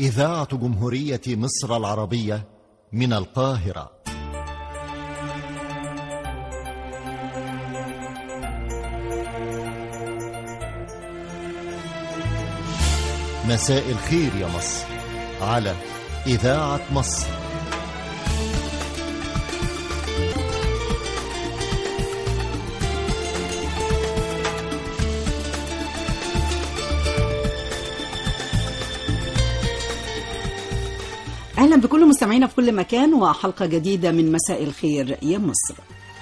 إذاعة جمهورية مصر العربية من القاهرة مساء الخير يا مصر على إذاعة مصر اهلا بكل مستمعينا في كل مكان وحلقه جديده من مساء الخير يا مصر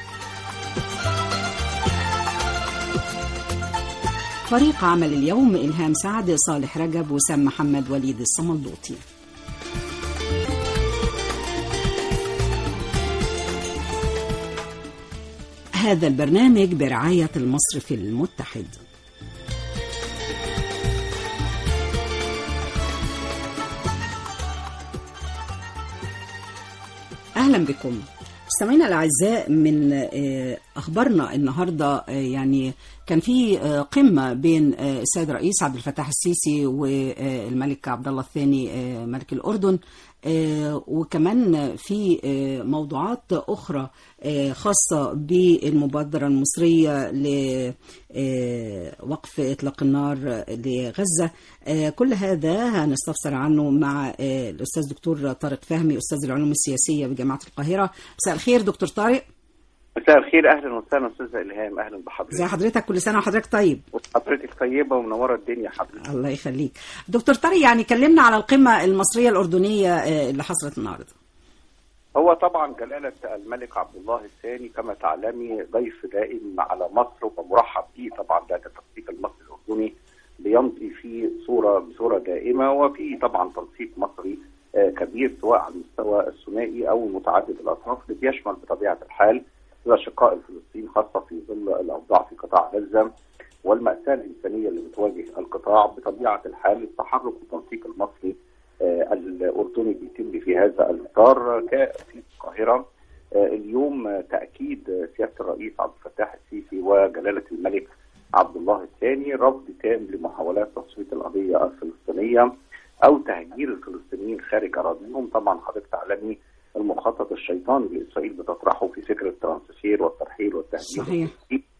فريق عمل اليوم إلهام سعد صالح رجب وسام محمد وليد الصملوطي هذا البرنامج برعاية المصرف المتحد اهلا بكم مستمعينا الاعزاء من اخبارنا النهارده يعني كان في قمه بين السيد الرئيس عبد الفتاح السيسي والملك عبد الله الثاني ملك الاردن وكمان في موضوعات اخرى خاصه بالمبادره المصريه لوقف اطلاق النار لغزه كل هذا هنستفسر عنه مع الاستاذ دكتور طارق فهمي استاذ العلوم السياسيه بجامعه القاهره مساء الخير دكتور طارق مساء الخير اهلا وسهلا استاذه الهام اهلا بحضرتك ازي حضرتك كل سنه وحضرتك طيب وحضرتك طيبه ومنوره الدنيا حضرتك الله يخليك دكتور طارق يعني كلمنا على القمه المصريه الاردنيه اللي حصلت النهارده هو طبعا جلاله الملك عبد الله الثاني كما تعلمي ضيف دائم على مصر ومرحب به طبعا ده التنسيق المصري الاردني بيمضي في صوره بصوره دائمه وفي طبعا تنسيق مصري كبير سواء على المستوى الثنائي او متعدد الاطراف اللي بيشمل بطبيعه الحال الاشقاء الفلسطينيين خاصه في ظل الاوضاع في قطاع غزه والماساه الانسانيه اللي بتواجه القطاع بطبيعه الحال التحرك والتنسيق المصري آه الاردني بيتم في هذا الاطار في القاهره آه اليوم تاكيد سياده الرئيس عبد الفتاح السيسي وجلاله الملك عبد الله الثاني رفض تام لمحاولات تصفيه القضيه الفلسطينيه او تهجير الفلسطينيين خارج اراضيهم طبعا حضرتك تعلمي المخطط الشيطاني لاسرائيل بتطرحه في فكره الترانسفير والترحيل والتهجير صحيح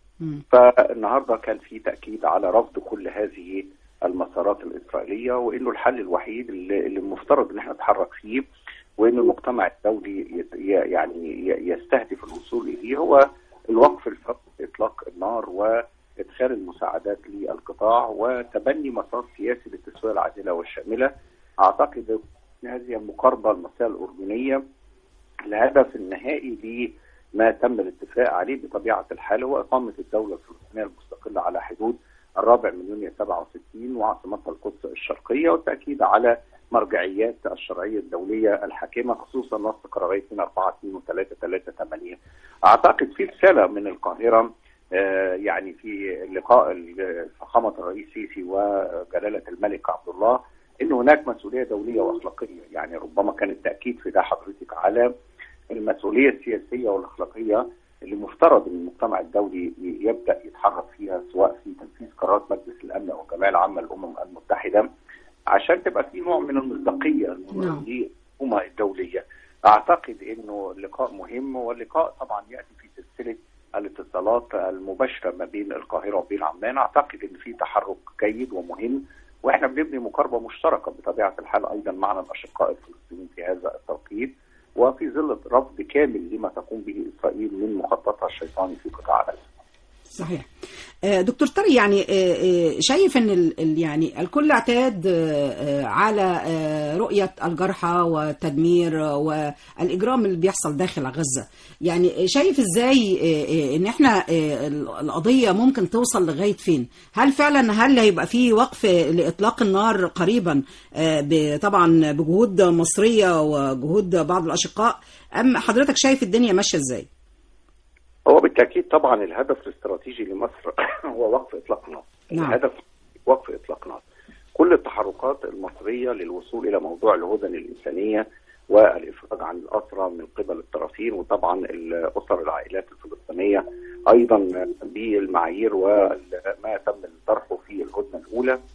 فالنهارده كان في تاكيد على رفض كل هذه المسارات الاسرائيليه وانه الحل الوحيد اللي المفترض ان احنا نتحرك فيه وان المجتمع الدولي يعني يستهدف الوصول اليه هو الوقف الفوري اطلاق النار وادخال المساعدات للقطاع وتبني مسار سياسي للتسويه العادله والشامله اعتقد ان هذه المقاربه المصريه الاردنيه الهدف النهائي لما تم الاتفاق عليه بطبيعه الحال هو اقامه الدوله الفلسطينيه المستقله على حدود الرابع من يونيو 67 وعاصمتها القدس الشرقيه والتاكيد على مرجعيات الشرعيه الدوليه الحاكمه خصوصا نص قرارات 242 و 338 اعتقد في رساله من القاهره آه يعني في لقاء فخامه الرئيس السيسي وجلاله الملك عبد الله ان هناك مسؤوليه دوليه واخلاقيه يعني ربما كان التاكيد في ده حضرتك على المسؤوليه السياسيه والاخلاقيه اللي مفترض ان المجتمع الدولي يبدا يتحرك فيها سواء في تنفيذ قرارات مجلس الامن او الجمعيه العامه للامم المتحده عشان تبقى في نوع من المصداقيه للحكومه الدوليه. اعتقد انه اللقاء مهم واللقاء طبعا ياتي في سلسله الاتصالات المباشره ما بين القاهره وبين عمان اعتقد ان في تحرك جيد ومهم واحنا بنبني مقاربه مشتركه بطبيعه الحال ايضا معنا الاشقاء الفلسطينيين في هذا التوقيت وفي ظل رفض كامل لما تقوم به اسرائيل من مخططها الشيطاني في قطاع غزه. صحيح. دكتور طارق يعني شايف ان يعني الكل اعتاد على رؤيه الجرحى والتدمير والاجرام اللي بيحصل داخل غزه يعني شايف ازاي ان احنا القضيه ممكن توصل لغايه فين هل فعلا هل هيبقى في وقف لاطلاق النار قريبا طبعا بجهود مصريه وجهود بعض الاشقاء ام حضرتك شايف الدنيا ماشيه ازاي هو بالتاكيد طبعا الهدف الاستراتيجي لمصر هو وقف اطلاق النار نعم. الهدف وقف اطلاق النار كل التحركات المصريه للوصول الى موضوع الهدن الانسانيه والافراج عن الاسرى من قبل الطرفين وطبعا الاسر العائلات الفلسطينيه ايضا بالمعايير وما تم طرحه في الهدنه الاولى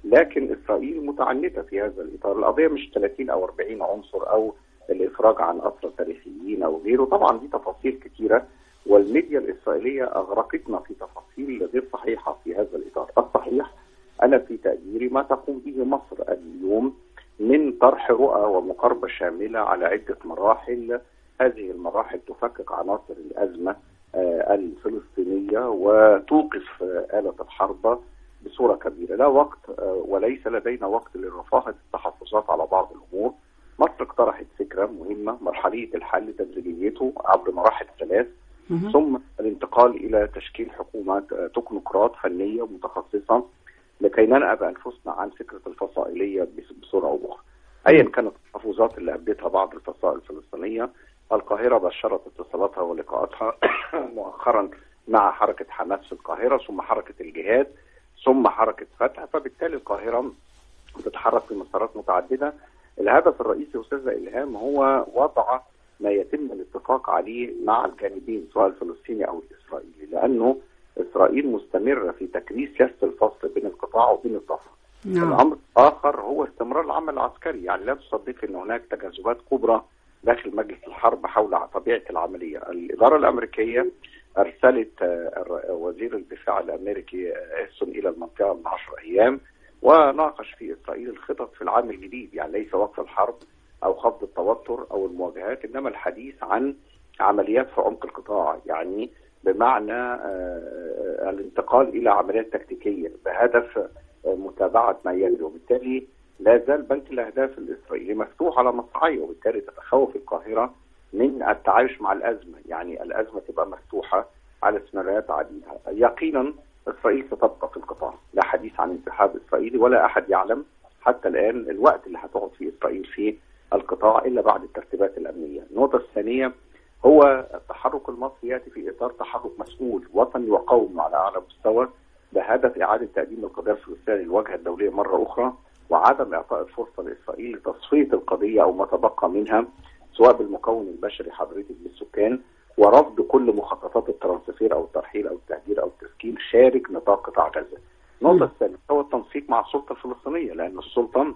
لكن اسرائيل متعنته في هذا الاطار، القضيه مش 30 او 40 عنصر او الافراج عن اسرى تاريخيين او غيره، طبعا دي تفاصيل كثيره والميديا الاسرائيليه اغرقتنا في تفاصيل غير صحيحه في هذا الاطار، الصحيح انا في تقديري ما تقوم به مصر اليوم من طرح رؤى ومقاربه شامله على عده مراحل، هذه المراحل تفكك عناصر الازمه آه، الفلسطينيه وتوقف آه، آلة الحرب بصورة كبيرة لا وقت آه، وليس لدينا وقت لرفاهة التحفظات على بعض الأمور مصر اقترحت فكرة مهمة مرحلية الحل تدريجيته عبر مراحل ثلاث مهم. ثم الانتقال إلى تشكيل حكومة آه، تكنوقراط فنية متخصصة لكي ننأب أنفسنا عن فكرة الفصائلية بس- بصورة أو بأخرى أيا كانت التحفظات اللي أبدتها بعض الفصائل الفلسطينية القاهرة بشرت اتصالاتها ولقاءاتها مؤخرا مع حركة حماس في القاهرة ثم حركة الجهاد ثم حركة فتح فبالتالي القاهرة بتتحرك في مسارات متعددة الهدف الرئيسي أستاذ إلهام هو وضع ما يتم الاتفاق عليه مع الجانبين سواء الفلسطيني أو الإسرائيلي لأنه إسرائيل مستمرة في تكريس سياسة الفصل بين القطاع وبين الضفة نعم الامر الاخر هو استمرار العمل العسكري يعني لا تصدق ان هناك تجاذبات كبرى داخل مجلس الحرب حول طبيعه العمليه الاداره الامريكيه ارسلت آه، الر- وزير الدفاع الامريكي آه، اسون الى المنطقه من 10 ايام وناقش في اسرائيل الخطط في العام الجديد يعني ليس وقف الحرب او خفض التوتر او المواجهات انما الحديث عن عمليات في عمق القطاع يعني بمعنى آه، الانتقال الى عمليات تكتيكيه بهدف آه، متابعه ما يجري وبالتالي لا زال بنك الاهداف الاسرائيلي مفتوح على مصراعيه وبالتالي تتخوف القاهره من التعايش مع الازمه، يعني الازمه تبقى مفتوحه على سيناريوهات عديده، يقينا اسرائيل ستبقى في القطاع، لا حديث عن انسحاب اسرائيلي ولا احد يعلم حتى الان الوقت اللي هتقعد فيه اسرائيل في القطاع الا بعد الترتيبات الامنيه، النقطه الثانيه هو التحرك المصري ياتي في اطار تحرك مسؤول وطني وقومي على اعلى مستوى بهدف اعاده تقديم القضيه الفلسطينيه للواجهه الدوليه مره اخرى وعدم اعطاء الفرصه لاسرائيل لتصفيه القضيه او ما تبقى منها سواء بالمكون البشري حضرتك بالسكان ورفض كل مخططات الترانسفير او الترحيل او التهجير او التسكين خارج نطاق قطاع غزه. النقطه الثانيه هو التنسيق مع السلطه الفلسطينيه لان السلطه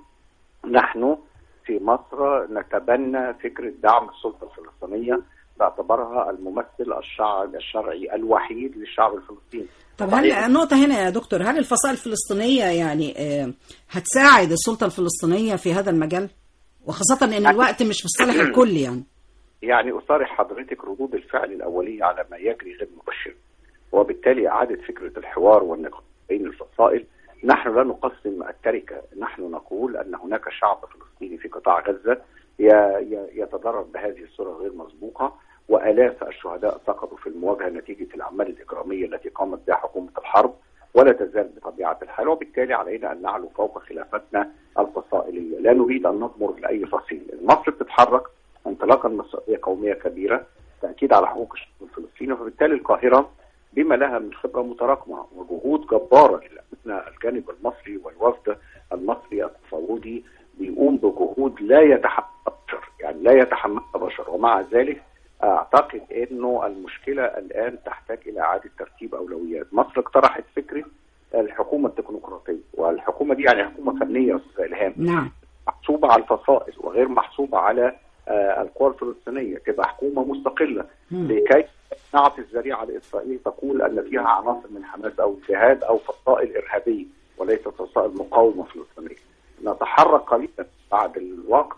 نحن في مصر نتبنى فكره دعم السلطه الفلسطينيه باعتبارها الممثل الشعب الشرعي الوحيد للشعب الفلسطيني. طب هل صحيح. النقطة هنا يا دكتور هل الفصائل الفلسطينية يعني آه، هتساعد السلطة الفلسطينية في هذا المجال؟ وخاصة ان الوقت مش في الصالح الكل يعني. يعني أصارح حضرتك ردود الفعل الأولية على ما يجري غير مبشر وبالتالي إعادة فكرة الحوار والنقاش بين الفصائل نحن لا نقسم التركة نحن نقول أن هناك شعب فلسطيني في قطاع غزة ي- ي- يتضرر بهذه الصورة غير مسبوقة وآلاف الشهداء سقطوا في المواجهة نتيجة الأعمال الإجرامية التي قامت بها حكومة الحرب ولا تزال بطبيعة الحال وبالتالي علينا أن نعلو فوق خلافتنا الفصائلية لا نريد أن نضمر لأي فصيل مصر بتتحرك انطلاقا من مسؤوليه قوميه كبيره تاكيد على حقوق الشعب الفلسطيني فبالتالي القاهره بما لها من خبره متراكمه وجهود جباره لان الجانب المصري والوفد المصري التفاوضي بيقوم بجهود لا يتحملها بشر يعني لا يتحملها بشر ومع ذلك اعتقد انه المشكله الان تحتاج الى اعاده ترتيب اولويات مصر اقترحت فكره الحكومه التكنوقراطيه والحكومه دي يعني حكومه فنيه يا استاذ الهام نعم محسوبه على الفصائل وغير محسوبه على آه، القوى الفلسطينيه تبقى حكومه مستقله مم. لكي نعطي الذريعه لاسرائيل تقول ان فيها عناصر من حماس او الجهاد او فصائل ارهابيه وليست فصائل مقاومه فلسطينيه. نتحرك قليلا بعد الوقت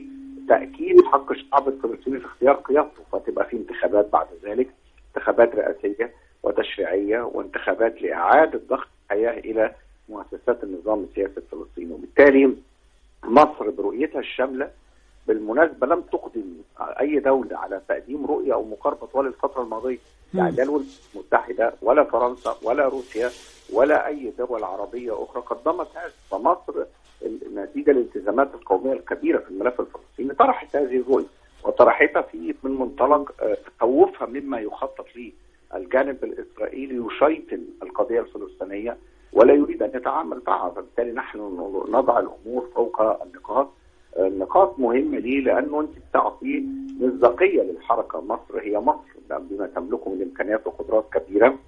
لتاكيد حق الشعب الفلسطيني في اختيار قيادته فتبقى في انتخابات بعد ذلك انتخابات رئاسيه وتشريعيه وانتخابات لاعاده ضغط الحياه الى مؤسسات النظام السياسي الفلسطيني وبالتالي مصر برؤيتها الشامله بالمناسبه لم تقدم اي دوله على تقديم رؤيه او مقاربه طوال الفتره الماضيه يعني لا الولايات المتحده ولا فرنسا ولا روسيا ولا اي دول عربيه اخرى قدمت هذا فمصر نتيجه الالتزامات القوميه الكبيره في الملف الفلسطيني طرحت هذه الرؤيه وطرحتها في من منطلق آه، تخوفها مما يخطط ليه الجانب الاسرائيلي يشيطن القضيه الفلسطينيه ولا يريد ان يتعامل معها فبالتالي نحن نضع الامور فوق النقاط النقاط مهمه ليه؟ لانه انت بتعطي مصداقيه للحركه، مصر هي مصر بما تملكه من امكانيات وقدرات كبيره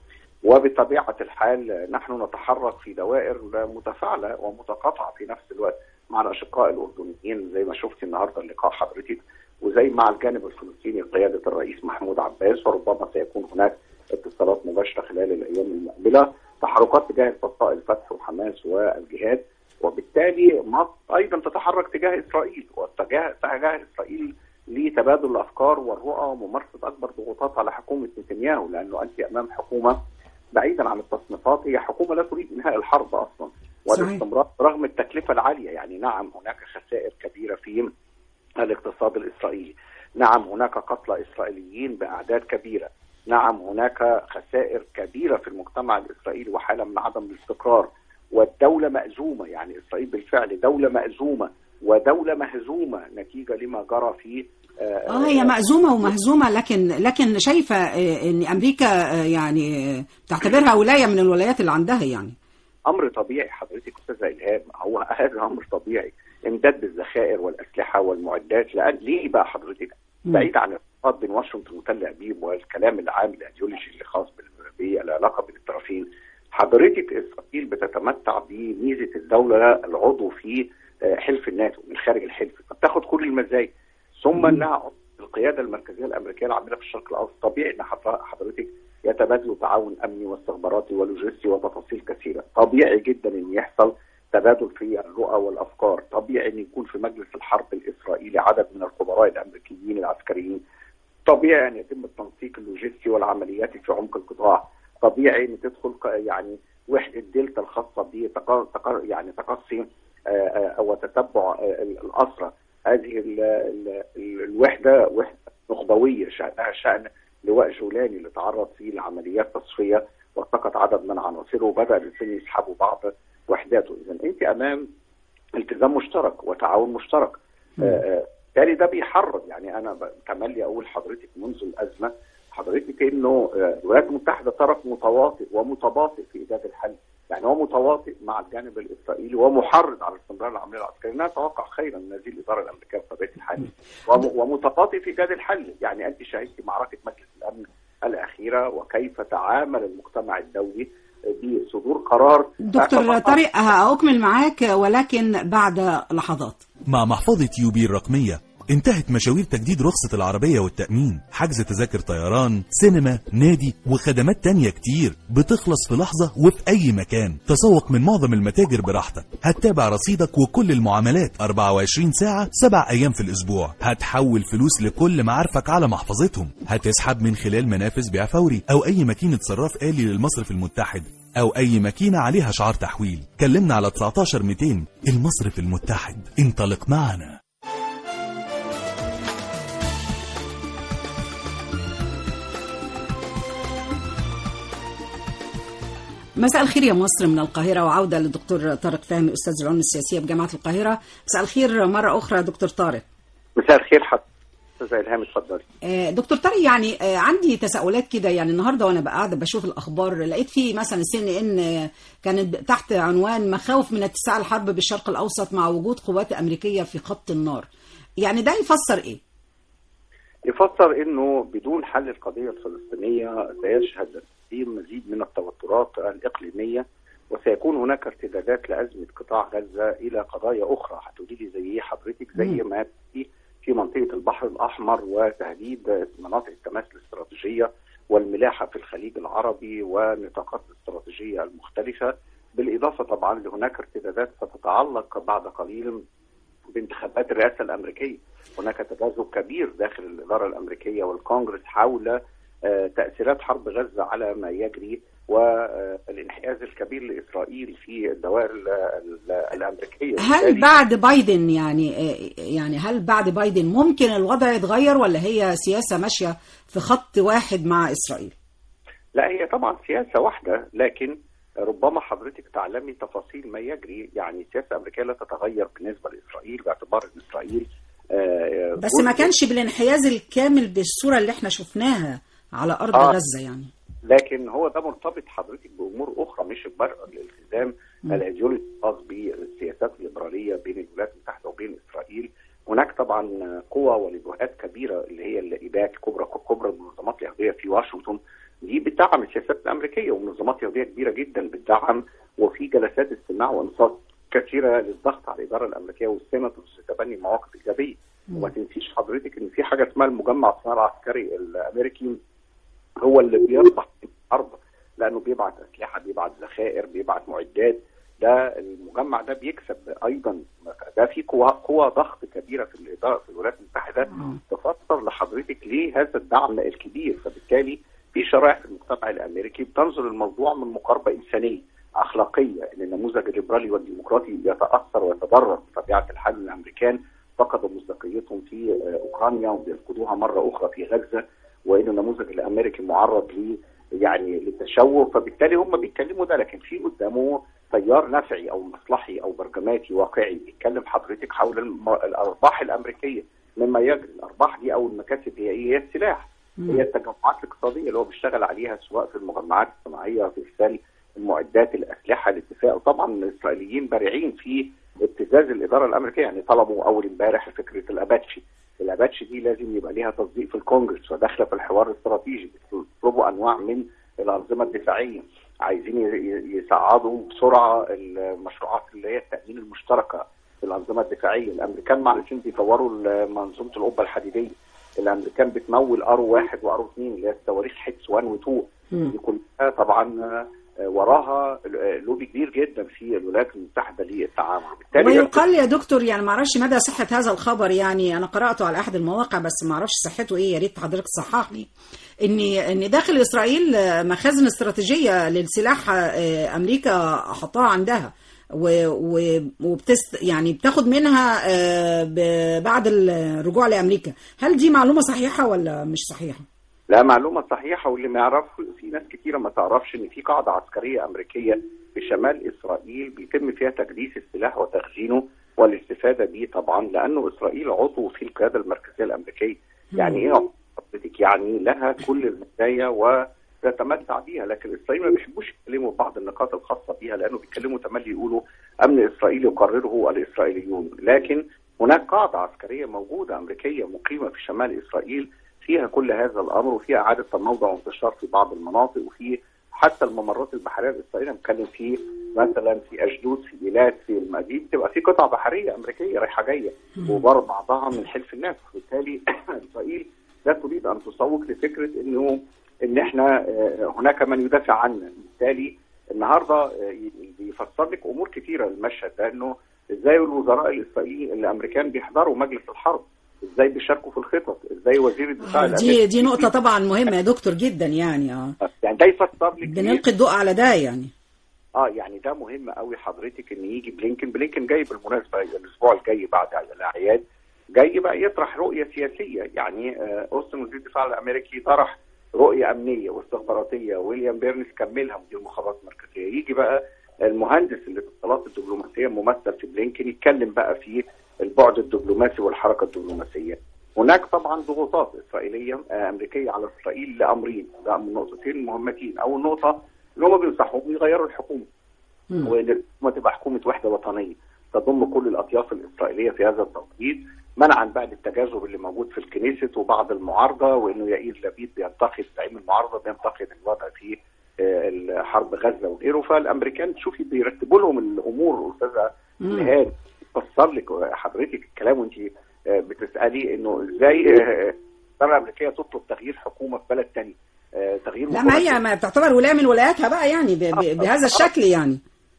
وبطبيعه الحال نحن نتحرك في دوائر متفاعله ومتقاطعه في نفس الوقت مع الاشقاء الاردنيين زي ما شفت النهارده اللقاء حضرتك وزي مع الجانب الفلسطيني قياده الرئيس محمود عباس وربما سيكون هناك اتصالات مباشره خلال الايام المقبله تحركات تجاه فصائل الفتح وحماس والجهاد وبالتالي مصر ايضا تتحرك تجاه اسرائيل واتجاه تجاه اسرائيل لتبادل الافكار والرؤى وممارسه اكبر ضغوطات على حكومه نتنياهو لانه انت امام حكومه بعيدا عن التصنيفات هي حكومه لا تريد انهاء الحرب اصلا والاستمرار رغم التكلفه العاليه يعني نعم هناك خسائر كبيره في الاقتصاد الاسرائيلي نعم هناك قتلى اسرائيليين باعداد كبيره نعم هناك خسائر كبيره في المجتمع الاسرائيلي وحاله من عدم الاستقرار والدوله مأزومه يعني اسرائيل بالفعل دوله مأزومه ودوله مهزومه نتيجه لما جرى في اه هي مأزومه ومهزومه لكن لكن شايفه آه، ان امريكا آه، يعني آه، تعتبرها ولايه من الولايات اللي عندها يعني امر طبيعي حضرتك استاذه الهام هو هذا امر طبيعي امداد بالذخائر والاسلحه والمعدات لان ليه بقى حضرتك بعيد عن الارتباط بين واشنطن وتل ابيب والكلام العام الايديولوجي اللي خاص بالعلاقه بين الطرفين حضرتك اسرائيل بتتمتع بميزه الدوله العضو في حلف الناتو من خارج الحلف فبتاخد كل المزايا ثم انها القياده المركزيه الامريكيه العامله في الشرق الاوسط طبيعي ان حضرتك يتبادلوا تعاون امني واستخباراتي ولوجستي وتفاصيل كثيره طبيعي جدا ان يحصل تبادل في الرؤى والافكار طبيعي ان يكون في مجلس الحرب الاسرائيلي عدد من الخبراء الامريكيين العسكريين طبيعي ان يتم التنسيق اللوجستي والعملياتي في عمق القطاع طبيعي ان تدخل يعني وحده دلتا الخاصه ب يعني تقصي او تتبع الاسرى هذه ال ال الوحده وحده نخبويه شانها شان لواء جولاني اللي تعرض فيه لعمليات تصفيه وارتقت عدد من عناصره وبدا الانسان يسحبوا بعض وحداته اذا انت امام التزام مشترك وتعاون مشترك بالتالي ده بيحرض يعني انا تملي اقول حضرتك منذ الازمه حضرتك انه الولايات المتحده طرف متواطئ ومتباطئ في ايجاد الحل يعني هو متواطئ مع الجانب الاسرائيلي ومحرض على استمرار العمليه العسكريه انا اتوقع خيرا من هذه الاداره الامريكيه بطبيعه الحال ومتباطئ في ايجاد الحل يعني انت شاهدتي معركه مجلس الامن الاخيره وكيف تعامل المجتمع الدولي بصدور قرار دكتور طارق هأكمل معاك ولكن بعد لحظات مع محفظة يوبي الرقمية انتهت مشاوير تجديد رخصة العربية والتأمين حجز تذاكر طيران سينما نادي وخدمات تانية كتير بتخلص في لحظة وفي أي مكان تسوق من معظم المتاجر براحتك هتتابع رصيدك وكل المعاملات 24 ساعة 7 أيام في الأسبوع هتحول فلوس لكل معارفك على محفظتهم هتسحب من خلال منافذ بيع فوري أو أي ماكينة صراف آلي للمصرف المتحد أو أي ماكينة عليها شعار تحويل كلمنا على 19 200 المصرف المتحد انطلق معنا مساء الخير يا مصر من القاهرة وعودة للدكتور طارق فهمي أستاذ العلوم السياسية بجامعة القاهرة مساء الخير مرة أخرى دكتور طارق مساء الخير حضرتك استاذ الهام اتفضلي آه، دكتور طارق يعني آه، عندي تساؤلات كده يعني النهارده وانا قاعده بشوف الاخبار لقيت في مثلا سي ان ان كانت تحت عنوان مخاوف من اتساع الحرب بالشرق الاوسط مع وجود قوات امريكيه في خط النار يعني ده يفسر ايه؟ يفسر انه بدون حل القضيه الفلسطينيه سيشهد في مزيد من التوترات الاقليميه وسيكون هناك ارتدادات لازمه قطاع غزه الى قضايا اخرى هتقولي لي زي ايه حضرتك زي ما في في منطقه البحر الاحمر وتهديد مناطق التماس الاستراتيجيه والملاحه في الخليج العربي ونطاقات الاستراتيجيه المختلفه بالاضافه طبعا لهناك ارتدادات ستتعلق بعد قليل بانتخابات الرئاسه الامريكيه هناك تجاذب كبير داخل الاداره الامريكيه والكونغرس حول تاثيرات حرب غزه على ما يجري والانحياز الكبير لاسرائيل في الدوائر الامريكيه هل بعد بايدن يعني يعني هل بعد بايدن ممكن الوضع يتغير ولا هي سياسه ماشيه في خط واحد مع اسرائيل؟ لا هي طبعا سياسه واحده لكن ربما حضرتك تعلمي تفاصيل ما يجري يعني السياسه الامريكيه لا تتغير بالنسبه لاسرائيل باعتبار ان اسرائيل بس ما كانش بالانحياز الكامل بالصوره اللي احنا شفناها على ارض آه. غزه يعني لكن هو ده مرتبط حضرتك بامور اخرى مش ببرء الالتزام الايديولوجي الخاص بالسياسات الليبراليه بين الولايات المتحده وبين اسرائيل هناك طبعا قوى ولجهات كبيره اللي هي الايباك كبرى كبرى المنظمات اليهوديه في واشنطن دي بتدعم السياسات الامريكيه ومنظمات يهوديه كبيره جدا بتدعم وفي جلسات استماع وانصات كثيره للضغط على الاداره الامريكيه والسيناتورز لتبني مواقف ايجابيه وما تنسيش حضرتك ان في حاجه اسمها المجمع الصناعي العسكري الامريكي هو اللي بيربح الحرب لانه بيبعت اسلحه بيبعت ذخائر بيبعت معدات ده المجمع ده بيكسب ايضا ده في قوى قوى ضغط كبيره في الاداره في الولايات المتحده تفسر لحضرتك ليه هذا الدعم الكبير فبالتالي في شرائح في المجتمع الامريكي بتنظر الموضوع من مقاربه انسانيه اخلاقيه ان النموذج الليبرالي والديمقراطي بيتاثر ويتضرر بطبيعه الحال الامريكان فقدوا مصداقيتهم في آه، اوكرانيا وبيفقدوها مره اخرى في غزه وان النموذج الامريكي معرض ل يعني للتشوه فبالتالي هم بيتكلموا ده لكن في قدامه تيار نفعي او مصلحي او برجماتي واقعي بيتكلم حضرتك حول الم- الارباح الامريكيه مما يجري الارباح دي او المكاسب هي ايه؟ هي السلاح هي التجمعات الاقتصاديه اللي هو بيشتغل عليها سواء في المجمعات الصناعيه في ارسال المعدات الاسلحه الاتفاق وطبعا الاسرائيليين بارعين في ابتزاز الاداره الامريكيه يعني طلبوا اول امبارح فكره الاباتشي الاباتشي دي لازم يبقى ليها تصديق في الكونجرس وداخله في الحوار الاستراتيجي بيطلبوا انواع من الانظمه الدفاعيه عايزين ي- ي- يصعدوا بسرعه المشروعات اللي هي التامين المشتركه في الانظمه الدفاعيه الامريكان معلشين بيطوروا ال- منظومه القبه الحديديه الامريكان بتمول ارو واحد وارو اثنين اللي هي الصواريخ حتس 1 و 2 دي كلها طبعا آه، وراها آه، لوبي كبير جدا في الولايات المتحده للتعامل بالتالي ويقال يا دكتور يعني ما اعرفش مدى صحه هذا الخبر يعني انا قراته على احد المواقع بس ما اعرفش صحته ايه يا ريت حضرتك تصحح لي ان ان داخل اسرائيل آه، مخازن استراتيجيه للسلاح آه، امريكا حطها عندها و- و- وبتست يعني بتاخد منها آه، ب- بعد الرجوع لامريكا هل دي معلومه صحيحه ولا مش صحيحه لا معلومه صحيحه واللي ما يعرفه في ناس كتيره ما تعرفش ان في قاعده عسكريه امريكيه في شمال اسرائيل بيتم فيها تكديس السلاح وتخزينه والاستفاده به طبعا لانه اسرائيل عضو في القياده المركزيه الامريكيه يعني ايه عضو حضرتك؟ يعني لها كل المزايا وتتمتع بيها لكن اسرائيل ما بيحبوش يتكلموا في بعض النقاط الخاصه بيها لانه بيتكلموا تملي يقولوا امن اسرائيل يقرره الاسرائيليون لكن هناك قاعده عسكريه موجوده امريكيه مقيمه في شمال اسرائيل فيها كل هذا الامر وفيها اعاده تموضع وانتشار في بعض المناطق وفي حتى الممرات البحريه الاسرائيليه بنتكلم في مثلا في اشدود في ايلات في المدينه بتبقى في قطع بحريه امريكيه رايحه جايه وبر بعضها من حلف الناس وبالتالي اسرائيل لا تريد ان تسوق لفكره انه ان احنا آه، هناك من يدافع عنا بالتالي النهارده آه، بيفسر لك امور كثيره المشهد ده انه ازاي الوزراء الاسرائيليين الامريكان بيحضروا مجلس الحرب ازاي بيشاركوا في الخطط ازاي وزير الدفاع دي دي نقطه طبعا مهمه يا دكتور جدا يعني اه يعني ده يفسر لك ليه بنلقي الضوء على ده يعني اه يعني ده مهم قوي حضرتك ان يجي بلينكن بلينكن جاي بالمناسبه الاسبوع الجاي بعد الاعياد جاي بقى يطرح رؤيه سياسيه يعني آه، اوستن وزير الدفاع الامريكي طرح رؤيه امنيه واستخباراتيه ويليام بيرنس كملها مدير مخابرات مركزيه يجي بقى المهندس الاتصالات الدبلوماسيه الممثل في بلينكن يتكلم بقى في البعد الدبلوماسي والحركه الدبلوماسيه هناك طبعا ضغوطات اسرائيليه آه، امريكيه على اسرائيل لامرين ده من نقطتين مهمتين اول نقطه ان هم بينصحوهم يغيروا الحكومه وان الحكومه تبقى حكومه وحده وطنيه تضم كل الاطياف الاسرائيليه في هذا التوقيت منعا بقى للتجاذب اللي موجود في الكنيست وبعض المعارضه وانه يائير لبيد بينتقد زعيم المعارضه بينتقد الوضع في آه، الحرب غزه وغيره فالامريكان تشوفي بيرتبوا لهم الامور استاذه نهاد فسر لك حضرتك الكلام وانت آه، بتسالي انه ازاي آه، الاداره الامريكيه تطلب تغيير حكومه في بلد تاني آه، تغيير لا ما هي مقررات. ما بتعتبر ولايه من ولاياتها بقى يعني ب- ب- بهذا الشكل يعني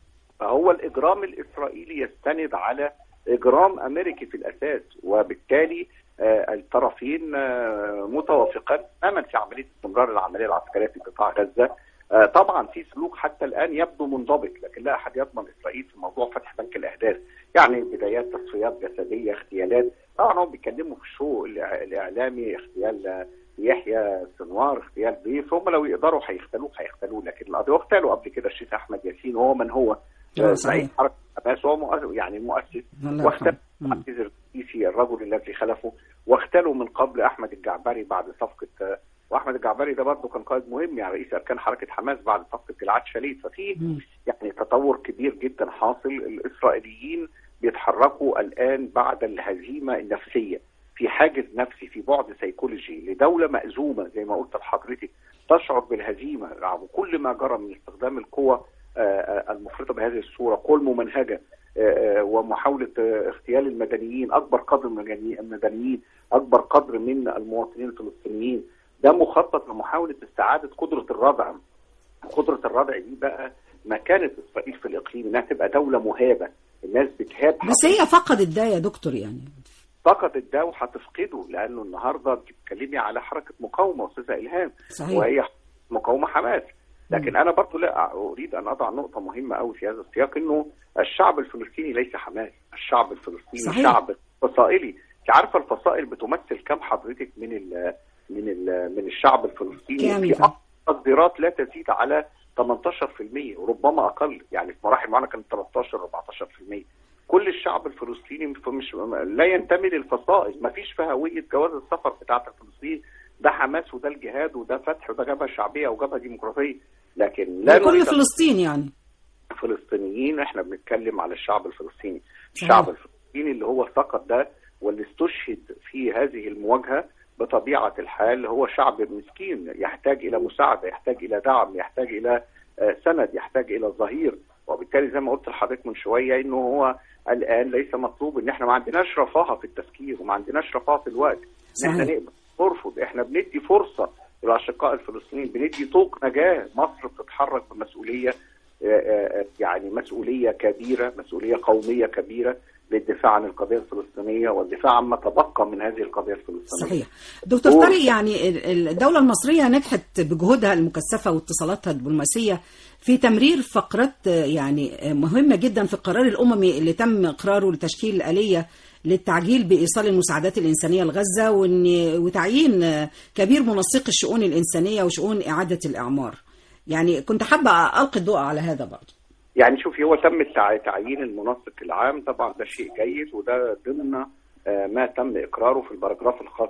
فهو الاجرام الاسرائيلي يستند على اجرام امريكي في الاساس وبالتالي آه، الطرفين آه، متوافقان تماما في عمليه استمرار العمليه العسكريه في قطاع غزه آه، طبعا في سلوك حتى الان يبدو منضبط لكن لا احد يضمن اسرائيل في موضوع فتح بنك الاحداث يعني بدايات تصفيات جسديه اغتيالات طبعا هم بيتكلموا في الشو الإع- الاعلامي اغتيال آه، يحيى سنوار اغتيال ضيف هم لو يقدروا هيختلوه هيختلوه لكن القضيه واغتالوا قبل كده الشيخ احمد ياسين وهو من هو آه، آه، صحيح. زعيم حركه حماس وهو مؤسس يعني مؤسس الله واختل يرحمه. مم. عزيز الرئيسي الرجل الذي خلفه واختلوا من قبل احمد الجعبري بعد صفقه آه، واحمد الجعبري ده برضه كان قائد مهم يعني رئيس اركان حركه حماس بعد صفقه جلعاد شاليت ففي يعني تطور كبير جدا حاصل الاسرائيليين بيتحركوا الان بعد الهزيمه النفسيه في حاجز نفسي في بعد سيكولوجي لدوله مأزومه زي ما قلت لحضرتك تشعر بالهزيمه رغم كل ما جرى من استخدام القوى آه، آه، المفرطه بهذه الصوره قوى الممنهجه آه، آه، ومحاوله آه، اغتيال المدنيين اكبر قدر من المدني- المدنيين اكبر قدر من المواطنين الفلسطينيين ده مخطط لمحاوله استعاده قدره الردع قدره الردع دي بقى مكانه اسرائيل في الاقليم انها تبقى دوله مهابه الناس بتهاب بس هي فقدت ده يا دكتور يعني فقدت ده وهتفقده لانه النهارده بتتكلمي على حركه مقاومه استاذه الهام صحيح. وهي مقاومه حماس لكن انا برضو لا اريد ان اضع نقطه مهمه قوي في هذا السياق انه الشعب الفلسطيني ليس حماس الشعب الفلسطيني صحيح. شعب فصائلي انت عارفه الفصائل بتمثل كم حضرتك من ال من ال من الشعب الفلسطيني كام في ده؟ تقديرات لا تزيد على 18% وربما اقل يعني في مراحل معينه كانت 13 14% كل الشعب الفلسطيني مش لا ينتمي للفصائل ما فيش في هويه جواز السفر بتاعت الفلسطيني ده حماس وده الجهاد وده فتح وده جبهه شعبيه وجبهه ديمقراطيه لكن لا لكل نريد فلسطين يعني الفلسطينيين احنا بنتكلم على الشعب الفلسطيني صحيح. الشعب الفلسطيني اللي هو سقط ده واللي استشهد في هذه المواجهه بطبيعه الحال هو شعب مسكين يحتاج الى مساعده يحتاج الى دعم يحتاج الى آه، سند يحتاج الى ظهير وبالتالي زي ما قلت لحضرتك من شويه انه هو الان ليس مطلوب ان احنا ما عندناش رفاهه في التفكير وما عندناش رفاهه في الوقت ان احنا صحيح. نقبل نرفض احنا بندي فرصه للاشقاء الفلسطينيين بندي طوق نجاه مصر بتتحرك بمسؤوليه آه، آه، يعني مسؤوليه كبيره مسؤوليه قوميه كبيره للدفاع عن القضيه الفلسطينيه والدفاع عما تبقى من هذه القضيه الفلسطينيه صحيح دكتور هو- طارق يعني ال- ال- الدولة المصرية نجحت بجهودها المكثفة واتصالاتها الدبلوماسية في تمرير فقرات آه، يعني آه، مهمة جدا في القرار الأممي اللي تم إقراره لتشكيل آلية للتعجيل بإيصال المساعدات الإنسانية لغزة وإن- وتعيين آه، كبير منسق الشؤون الإنسانية وشؤون إعادة الإعمار يعني كنت حابة ألقي الضوء على هذا برضه يعني شوفي هو تم التع- تعيين المنسق العام طبعا ده شيء جيد وده ضمن آه، ما تم اقراره في الباراجراف الخاص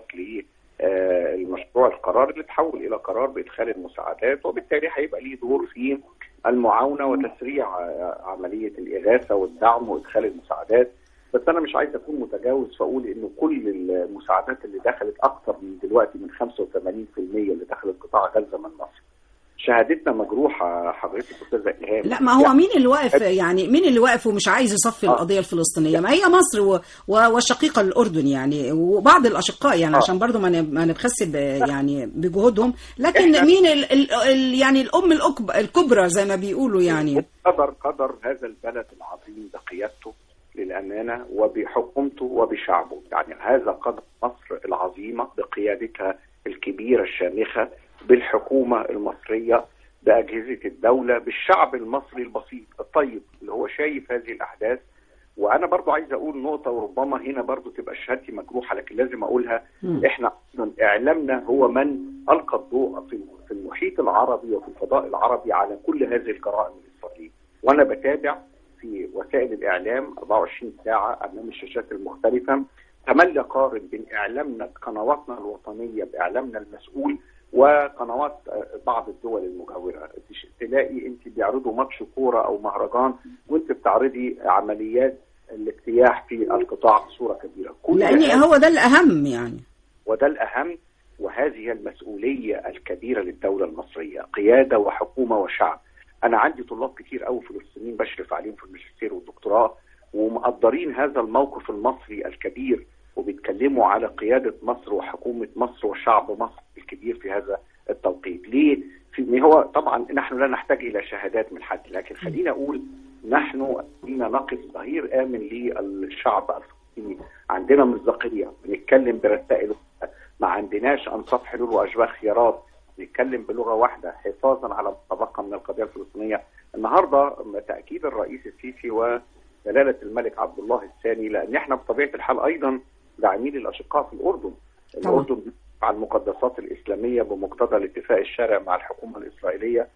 للمشروع القرار اللي تحول الى قرار بادخال المساعدات وبالتالي هيبقى ليه دور في المعاونه وتسريع آه، عمليه الاغاثه والدعم وادخال المساعدات بس انا مش عايز اكون متجاوز فاقول انه كل المساعدات اللي دخلت اكثر من دلوقتي من 85% اللي دخلت قطاع غزه من مصر شهادتنا مجروحه حضرتك استاذه الهام لا ما هو مين اللي واقف يعني مين اللي واقف ومش عايز يصفي آه. القضيه الفلسطينيه ما هي مصر و- و- والشقيقه الاردن يعني وبعض الاشقاء يعني آه. عشان برضو ما ن- ما نبخس ب- يعني بجهودهم لكن مين ال ال ال يعني الام الأكب- الكبرى زي ما بيقولوا يعني قدر قدر هذا البلد العظيم بقيادته للأمانة وبحكومته وبشعبه يعني هذا قدر مصر العظيمة بقيادتها الكبيرة الشامخة بالحكومة المصرية بأجهزة الدولة بالشعب المصري البسيط الطيب اللي هو شايف هذه الأحداث وأنا برضو عايز أقول نقطة وربما هنا برضو تبقى شهادتي مجروحة لكن لازم أقولها مم. إحنا أصلاً إعلامنا هو من ألقى الضوء في في المحيط العربي وفي الفضاء العربي على كل هذه الجرائم الإسرائيلية وأنا بتابع في وسائل الإعلام 24 ساعة أمام الشاشات المختلفة تملي قارن بين إعلامنا قنواتنا الوطنية بإعلامنا المسؤول وقنوات آه، بعض الدول المجاورة تش- تلاقي أنت بيعرضوا ماتش كورة أو مهرجان وأنت بتعرضي عمليات الاجتياح في القطاع بصورة كبيرة كل لان هذا- هو ده الاهم يعني وده الأهم وهذه هي المسؤولية الكبيرة للدولة المصرية قيادة وحكومة وشعب أنا عندي طلاب كتير قوي فلسطينيين بشرف عليهم في الماجستير والدكتوراه ومقدرين هذا الموقف المصري الكبير وبيتكلموا على قيادة مصر وحكومة مصر وشعب مصر الكبير في هذا التوقيت ليه؟ في هو طبعا نحن لا نحتاج إلى شهادات من حد لكن خلينا أقول نحن فينا نقف ظهير آمن للشعب الفلسطيني عندنا مصداقية بنتكلم برسائل ما عندناش انصاف حلول واشباه خيارات نتكلم بلغه واحده حفاظا على ما تبقى من القضيه الفلسطينيه النهارده تاكيد الرئيس السيسي ودلاله الملك عبد الله الثاني لان احنا بطبيعه الحال ايضا داعمين الاشقاء في الاردن طبعا. الاردن على المقدسات الاسلاميه بمقتضى الاتفاق الشارع مع الحكومه الاسرائيليه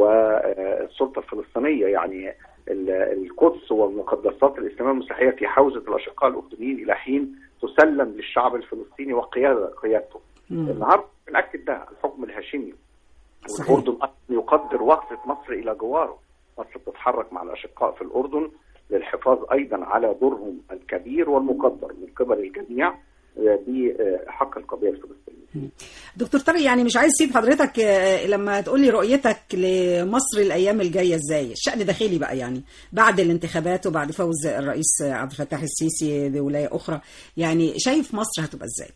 والسلطه الفلسطينيه يعني ال- القدس والمقدسات الاسلاميه المسيحيه في حوزه الاشقاء الاردنيين الى حين تسلم للشعب الفلسطيني وقياده قيادته. مم. النهارده بنأكد ده الحكم الهاشمي صحيح. والاردن أصلاً يقدر وقفه مصر الى جواره. مصر بتتحرك مع الاشقاء في الاردن للحفاظ ايضا على دورهم الكبير والمقدر من قبل الجميع بحق القضيه الفلسطينيه. دكتور طارق يعني مش عايز اسيب حضرتك آه، لما تقولي رؤيتك لمصر الايام الجايه ازاي الشان داخلي بقى يعني بعد الانتخابات وبعد فوز الرئيس عبد الفتاح السيسي بولايه اخرى يعني شايف مصر هتبقى ازاي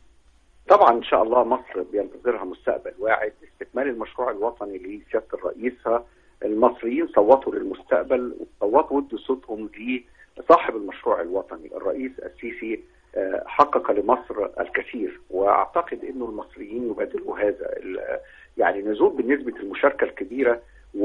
طبعا ان شاء الله مصر بينتظرها مستقبل واعد استكمال المشروع الوطني لسياده الرئيس المصريين صوتوا للمستقبل وصوتوا ودوا صوتهم لصاحب المشروع الوطني الرئيس السيسي آه، حقق لمصر الكثير واعتقد انه المصريين يبادلوا هذا ال- يعني نزول بنسبه المشاركه الكبيره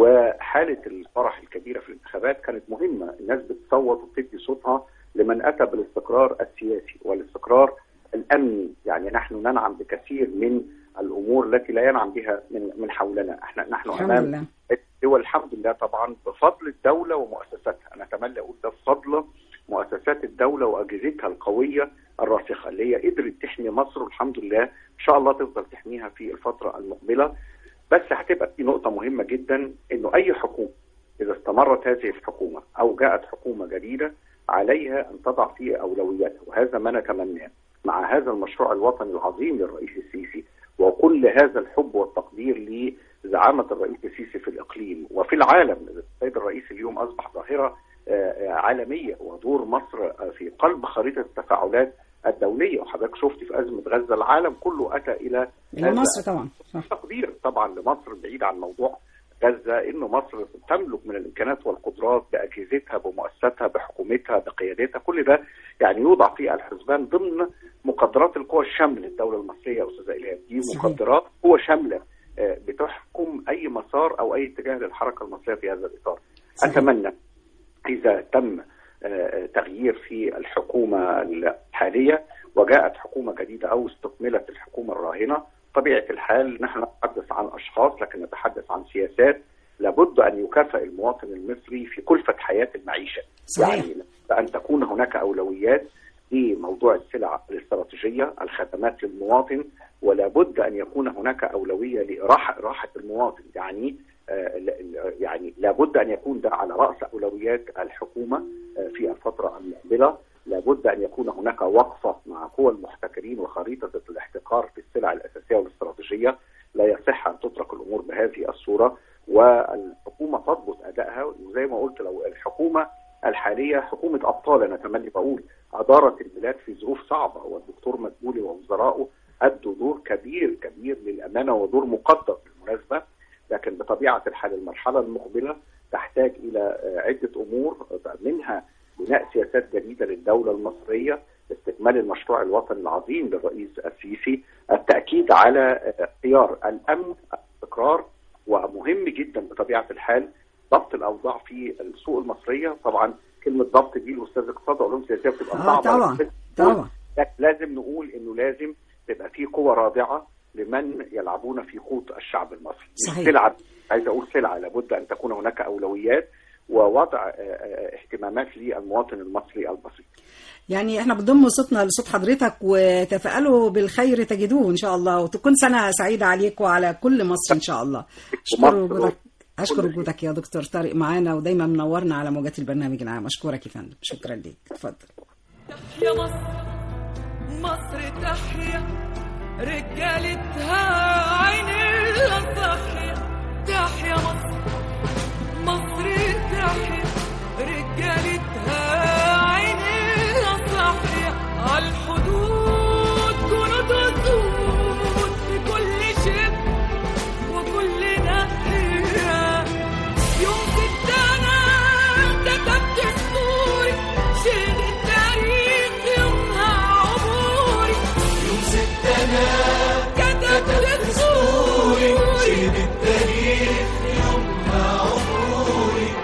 وحاله الفرح الكبيره في الانتخابات كانت مهمه الناس بتصوت وبتدي صوتها لمن اتى بالاستقرار السياسي والاستقرار الامني يعني نحن ننعم بكثير من الامور التي لا ينعم بها من من حولنا احنا نحن الحمد امام لله الدول الحمد لله طبعا بفضل الدوله ومؤسساتها انا اتمنى اقول ده بفضل مؤسسات الدوله واجهزتها القويه الراسخه اللي هي قدرت تحمي مصر والحمد لله ان شاء الله تفضل تحميها في الفتره المقبله بس هتبقى في نقطه مهمه جدا انه اي حكومه اذا استمرت هذه الحكومه او جاءت حكومه جديده عليها ان تضع فيه اولوياتها وهذا ما نتمناه مع هذا المشروع الوطني العظيم للرئيس السيسي وكل هذا الحب والتقدير لزعامه الرئيس السيسي في الاقليم وفي العالم السيد الرئيس اليوم اصبح ظاهره آه، آه، عالميه ودور مصر آه، في قلب خريطه التفاعلات الدوليه وحضرتك شفت في ازمه غزه العالم كله اتى الى الى هذا مصر طبعا صح تقدير طبعا لمصر بعيد عن موضوع غزه انه مصر تملك من الامكانات والقدرات باجهزتها بمؤسساتها بحكومتها بقيادتها كل ده يعني يوضع في الحسبان ضمن مقدرات القوى الشامله للدوله المصريه يا استاذه الهام دي صحيح. مقدرات قوى شامله آه، بتحكم اي مسار او اي اتجاه للحركه المصريه في هذا الاطار. صحيح. اتمنى اذا تم آه، تغيير في الحكومه الحاليه وجاءت حكومه جديده او استكملت الحكومه الراهنه طبيعه الحال نحن نتحدث عن اشخاص لكن نتحدث عن سياسات لابد ان يكافئ المواطن المصري في كلفه حياه المعيشه صحيح. يعني لابد ان تكون هناك اولويات في موضوع السلع الاستراتيجيه الخدمات للمواطن ولا بد ان يكون هناك اولويه لراحه راحه المواطن يعني آه، ل- ل- يعني لابد ان يكون ده على راس اولويات الحكومه آه، في الفتره المقبله لابد ان يكون هناك وقفه مع قوى المحتكرين وخريطه الاحتكار في السلع الاساسيه والاستراتيجيه لا يصح ان تترك الامور بهذه الصوره والحكومه تضبط ادائها وزي ما قلت لو الحكومه الحاليه حكومه ابطال انا تملي بقول ادارت البلاد في ظروف صعبه والدكتور مدبولي ووزرائه ادوا دور كبير كبير للامانه ودور مقدر بالمناسبه لكن بطبيعه الحال المرحله المقبله تحتاج الى آه، عده امور منها بناء سياسات جديده للدوله المصريه استكمال المشروع الوطني العظيم للرئيس السيسي التاكيد على آه، اختيار الامن الاستقرار ومهم جدا بطبيعه الحال ضبط الاوضاع في السوق المصريه طبعا كلمه ضبط دي الاستاذ اقتصاد وعلوم سياسيه بتبقى اه صعبه طبعا بس طبعا لكن لازم نقول انه لازم تبقى في قوة رادعة لمن يلعبون في قوت الشعب المصري مش صحيح. سلعة عايز اقول سلعة لابد ان تكون هناك اولويات ووضع آه، آه، اهتمامات للمواطن المصري البسيط يعني احنا بنضم صوتنا لصوت حضرتك وتفائلوا بالخير تجدوه ان شاء الله وتكون سنه سعيده عليك وعلى كل مصر ان شاء الله اشكر ومصر وجودك اشكر كل شيء. وجودك يا دكتور طارق معانا ودايما منورنا على موجات البرنامج العام اشكرك يا فندم شكرا ليك اتفضل تحيا مصر مصر تحيا رجالتها عينيها صاحية تحيا مصر مصر تحيا رجالتها عينيها صاحية عالحدود جنود وسود في كل شبر وكل ناحية يوم ستنا كتبت السوري شيل التاريخ يومها عبوري يوم ستنا كتبت السوري شيل التاريخ يومها عبوري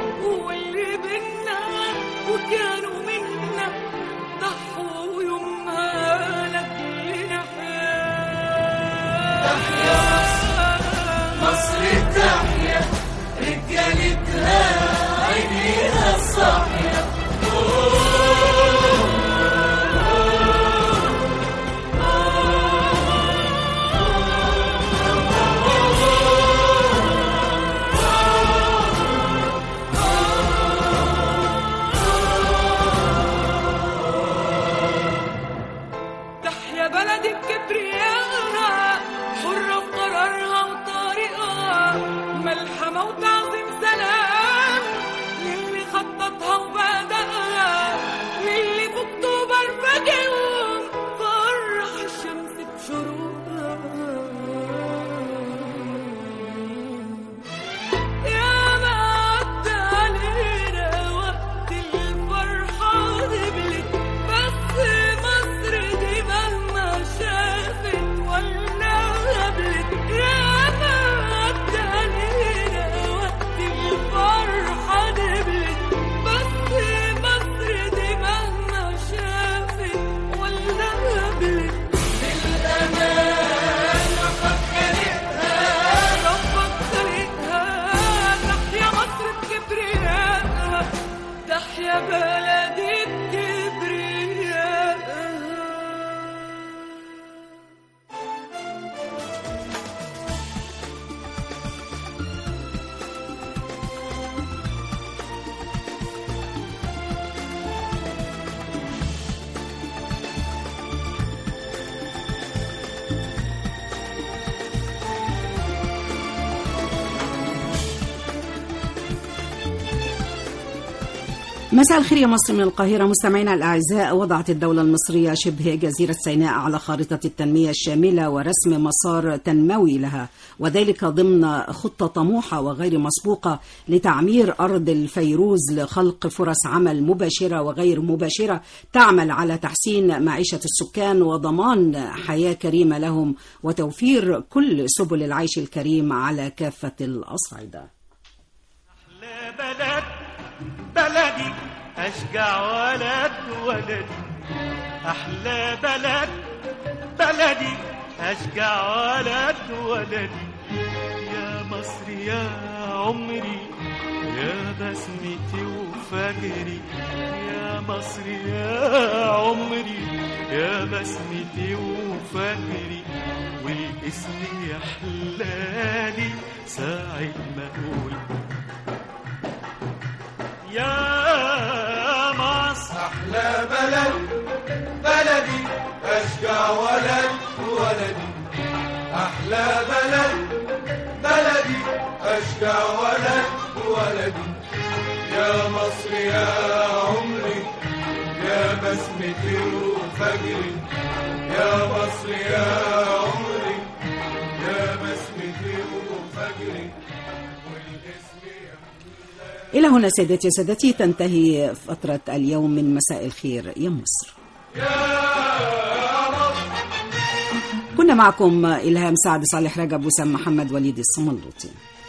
تحيا بلدي بكبريائها حرة في قرارها وطريقها ملحمة وتعظيم سلام للي خططها وبدأها للي في أكتوبر فجرهم فرح الشمس بشروقها يا ما عدى علينا وقت الفرحة قبلت بس مصر دي مهما شافت ولا قبلت يا ما عدى علينا وقت الفرحة قبلت بس مصر دي مهما شافت ولا قبلت ربك خلقها تحيا مصر بكبريائها تحيا بلدي بكبريائها مساء الخير يا مصر من القاهرة مستمعينا الأعزاء وضعت الدولة المصرية شبه جزيرة سيناء على خارطة التنمية الشاملة ورسم مسار تنموي لها وذلك ضمن خطة طموحة وغير مسبوقة لتعمير أرض الفيروز لخلق فرص عمل مباشرة وغير مباشرة تعمل على تحسين معيشة السكان وضمان حياة كريمة لهم وتوفير كل سبل العيش الكريم على كافة الأصعدة لا بلد بلدي أشجع ولد ولد أحلى بلد بلدي أشجع ولد ولد يا مصر يا عمري يا بسمتي وفجري يا مصر يا عمري يا بسمتي وفجري والاسم يحلالي ساعة ما أقول يا مصر أحلى بلد بلدي أشجع ولد ولدي أحلى بلد بلدي أشجع ولد ولدي يا مصر يا عمري يا بسمتي وفجري يا مصر يا عمري يا بسمتي وفجري والاسم إلى هنا سيداتي وسادتي تنتهي فترة اليوم من مساء الخير يا مصر كنا معكم إلهام سعد صالح رجب وسام محمد وليد الصملوطي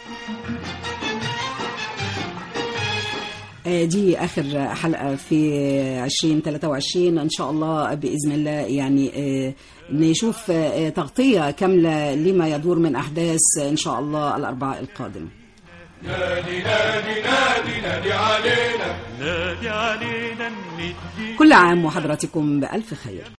آه، دي آخر حلقة في 2023 إن شاء الله بإذن الله يعني آه، نشوف آه، تغطية كاملة لما يدور من أحداث إن شاء الله الأربعاء القادم نادي نادي نادي نادي علينا نادي علينا ندي كل عام وحضراتكم بألف خير